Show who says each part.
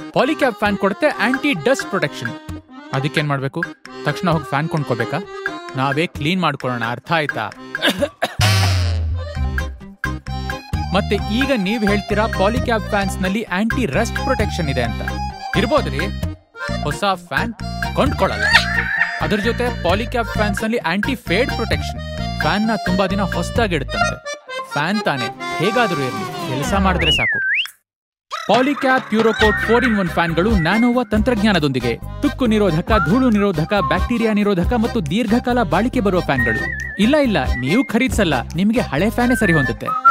Speaker 1: Polycab fan ಕೊಡುತ್ತೆ anti dust protection ಅದಕ್ಕೇನ್ ಮಾಡ್ಬೇಕು ತಕ್ಷಣ ಹೋಗಿ ಫ್ಯಾನ್ ಕೊಂಡ್ಕೋಬೇಕಾ ನಾವೇ ಕ್ಲೀನ್ ಮಾಡ್ಕೊಳ್ಳೋಣ ಅರ್ಥ ಆಯ್ತಾ ಮತ್ತೆ ಈಗ ನೀವ್ ಹೇಳ್ತೀರಾ ಪಾಲಿಕ್ಯಾಬ್ ಫ್ಯಾನ್ಸ್ ನಲ್ಲಿ ಆಂಟಿ ರಸ್ಟ್ ಪ್ರೊಟೆಕ್ಷನ್ ಇದೆ ಅಂತ ಇರ್ಬೋದ್ರಿ ಹೊಸ ಫ್ಯಾನ್ ಕೊಂಡ್ಕೊಳ್ಳಲ್ಲ ಅದ್ರ ಜೊತೆ ಪಾಲಿಕ್ಯಾಬ್ ಫ್ಯಾನ್ಸ್ ನಲ್ಲಿ ಆಂಟಿ ಫೇಡ್ ಪ್ರೊಟೆಕ್ಷನ್ ಫ್ಯಾನ್ ನ ತುಂಬಾ ದಿನ ಹೊಸದಾಗಿಡುತ್ತಂತೆ ಫ್ಯಾನ್ ತಾನೆ ಹೇಗಾದ್ರೂ ಇರಲಿ ಕೆಲಸ ಮಾಡಿದ್ರೆ ಸಾಕು ಪಾಲಿಕ್ಯಾಪ್ ಪ್ಯೂರೋಕೋಟ್ ಫೋರ್ ಇನ್ ಒನ್ ಫ್ಯಾನ್ಗಳು ನ್ಯಾನೋವಾ ತಂತ್ರಜ್ಞಾನದೊಂದಿಗೆ ತುಕ್ಕು ನಿರೋಧಕ ಧೂಳು ನಿರೋಧಕ ಬ್ಯಾಕ್ಟೀರಿಯಾ ನಿರೋಧಕ ಮತ್ತು ದೀರ್ಘಕಾಲ ಬಾಳಿಕೆ ಬರುವ ಫ್ಯಾನ್ಗಳು ಇಲ್ಲ ಇಲ್ಲ ನೀವು ಖರೀದಿಸಲ್ಲ ನಿಮಗೆ ಹಳೆ ಫ್ಯಾನೇ ಸರಿ ಹೊಂದುತ್ತೆ